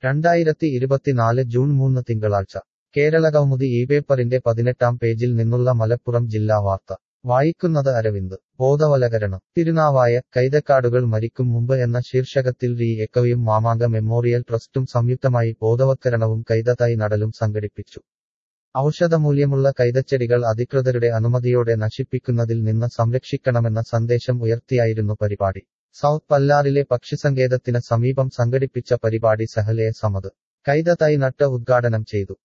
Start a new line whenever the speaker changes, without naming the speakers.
രണ്ടായിരത്തി ഇരുപത്തിനാല് ജൂൺ മൂന്ന് തിങ്കളാഴ്ച കേരളകൗമുദി ഈ പേപ്പറിന്റെ പതിനെട്ടാം പേജിൽ നിന്നുള്ള മലപ്പുറം ജില്ലാ വാർത്ത വായിക്കുന്നത് അരവിന്ദ് ബോധവൽക്കരണം തിരുനാവായ കൈതക്കാടുകൾ മരിക്കും മുമ്പ് എന്ന ശീർഷകത്തിൽ റീ എക്കോയും മാമാങ്ക മെമ്മോറിയൽ ട്രസ്റ്റും സംയുക്തമായി ബോധവത്കരണവും കൈതതൈ നടലും സംഘടിപ്പിച്ചു ഔഷധമൂല്യമുള്ള കൈതച്ചെടികൾ അധികൃതരുടെ അനുമതിയോടെ നശിപ്പിക്കുന്നതിൽ നിന്ന് സംരക്ഷിക്കണമെന്ന സന്ദേശം ഉയർത്തിയായിരുന്നു പരിപാടി സൗത്ത് പല്ലാറിലെ പക്ഷിസങ്കേതത്തിന് സമീപം സംഘടിപ്പിച്ച പരിപാടി സഹലയെ സമത് കൈതതൈ നട്ട് ഉദ്ഘാടനം ചെയ്തു